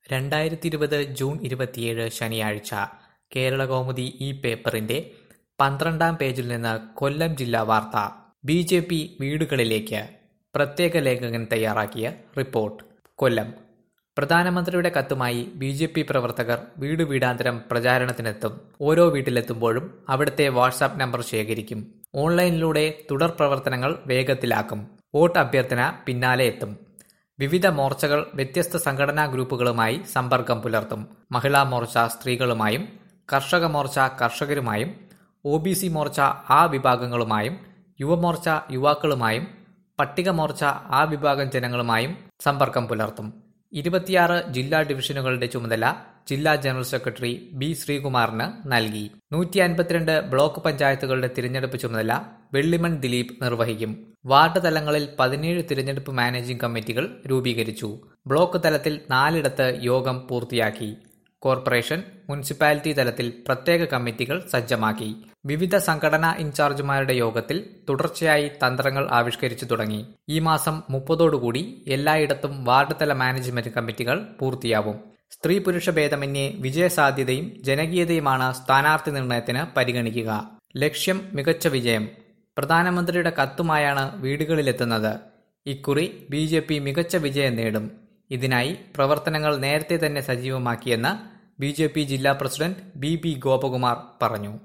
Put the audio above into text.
രണ്ടായിരത്തിയിരുപത് ജൂൺ ഇരുപത്തിയേഴ് ശനിയാഴ്ച കേരളകൗമുദി ഈ പേപ്പറിന്റെ പന്ത്രണ്ടാം പേജിൽ നിന്ന് കൊല്ലം ജില്ലാ വാർത്ത ബി ജെ പി വീടുകളിലേക്ക് പ്രത്യേക ലേഖകൻ തയ്യാറാക്കിയ റിപ്പോർട്ട് കൊല്ലം പ്രധാനമന്ത്രിയുടെ കത്തുമായി ബി ജെ പി പ്രവർത്തകർ വീട് വീടാന്തരം പ്രചാരണത്തിനെത്തും ഓരോ വീട്ടിലെത്തുമ്പോഴും അവിടുത്തെ വാട്സാപ്പ് നമ്പർ ശേഖരിക്കും ഓൺലൈനിലൂടെ തുടർ പ്രവർത്തനങ്ങൾ വേഗത്തിലാക്കും വോട്ട് അഭ്യർത്ഥന പിന്നാലെ എത്തും വിവിധ മോർച്ചകൾ വ്യത്യസ്ത സംഘടനാ ഗ്രൂപ്പുകളുമായി സമ്പർക്കം പുലർത്തും മഹിളാ മോർച്ച സ്ത്രീകളുമായും കർഷക മോർച്ച കർഷകരുമായും ഒ ബി സി മോർച്ച ആ വിഭാഗങ്ങളുമായും യുവമോർച്ച യുവാക്കളുമായും പട്ടിക മോർച്ച ആ വിഭാഗം ജനങ്ങളുമായും സമ്പർക്കം പുലർത്തും ഇരുപത്തിയാറ് ജില്ലാ ഡിവിഷനുകളുടെ ചുമതല ജില്ലാ ജനറൽ സെക്രട്ടറി ബി ശ്രീകുമാറിന് നൽകി നൂറ്റി അൻപത്തിരണ്ട് ബ്ലോക്ക് പഞ്ചായത്തുകളുടെ തിരഞ്ഞെടുപ്പ് ചുമതല വെള്ളിമൺ ദിലീപ് നിർവഹിക്കും വാർഡ് തലങ്ങളിൽ പതിനേഴ് തിരഞ്ഞെടുപ്പ് മാനേജിംഗ് കമ്മിറ്റികൾ രൂപീകരിച്ചു ബ്ലോക്ക് തലത്തിൽ നാലിടത്ത് യോഗം പൂർത്തിയാക്കി കോർപ്പറേഷൻ മുനിസിപ്പാലിറ്റി തലത്തിൽ പ്രത്യേക കമ്മിറ്റികൾ സജ്ജമാക്കി വിവിധ സംഘടനാ ഇൻചാർജുമാരുടെ യോഗത്തിൽ തുടർച്ചയായി തന്ത്രങ്ങൾ ആവിഷ്കരിച്ചു തുടങ്ങി ഈ മാസം മുപ്പതോടുകൂടി എല്ലായിടത്തും വാർഡ് തല മാനേജ്മെന്റ് കമ്മിറ്റികൾ പൂർത്തിയാവും സ്ത്രീ പുരുഷ ഭേദമന്യേ വിജയസാധ്യതയും ജനകീയതയുമാണ് സ്ഥാനാർത്ഥി നിർണയത്തിന് പരിഗണിക്കുക ലക്ഷ്യം മികച്ച വിജയം പ്രധാനമന്ത്രിയുടെ കത്തുമായാണ് വീടുകളിലെത്തുന്നത് ഇക്കുറി ബി ജെ പി മികച്ച വിജയം നേടും ഇതിനായി പ്രവർത്തനങ്ങൾ നേരത്തെ തന്നെ സജീവമാക്കിയെന്ന് ബി ജെ പി ജില്ലാ പ്രസിഡന്റ് ബി ബി ഗോപകുമാർ പറഞ്ഞു